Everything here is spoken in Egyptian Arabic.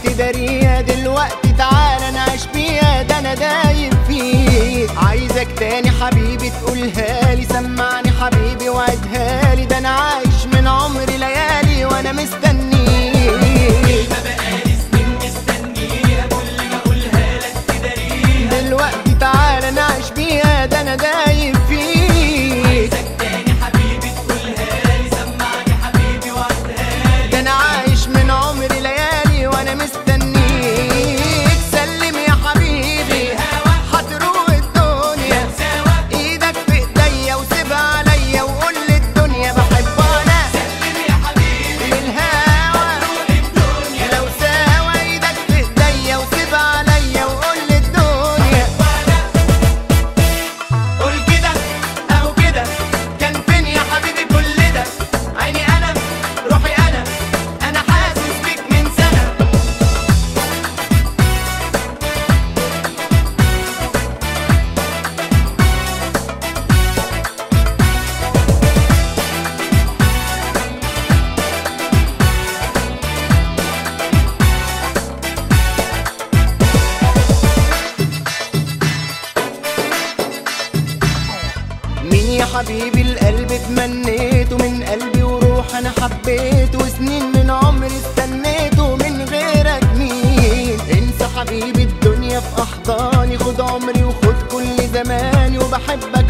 تداريها دلوقتي تعالى نعيش بيها ده انا دايب فيه عايزك تاني حبيبي تقولها لي سمعني حبيبي وعدها لي ده انا عايش من عمري ليالي وانا مستنيك دلوقتي تعالى نعيش بيها ده انا دايب فيك ده انا عايش من عمري ليالي وانا مستنيك سلم يا حبيبي هتروق الدنيا ايدك في ايديا وسيبها عليا وقول للدنيا بحب انا للهوا لو ساوى ايدك في ايديا وسيبها عليا وقول للدنيا قول كده او كده كان فين يا حبيبي كل ده عيني انا روحي انا انا حاسس بيك من سنه مين يا حبيبي القلب اتمنيته من قلبي وروح انا حبيته وسنين من عمري استنيته من غيرك مين انسى حبيبي الدنيا في احضاني خد عمري وخد كل زماني وبحبك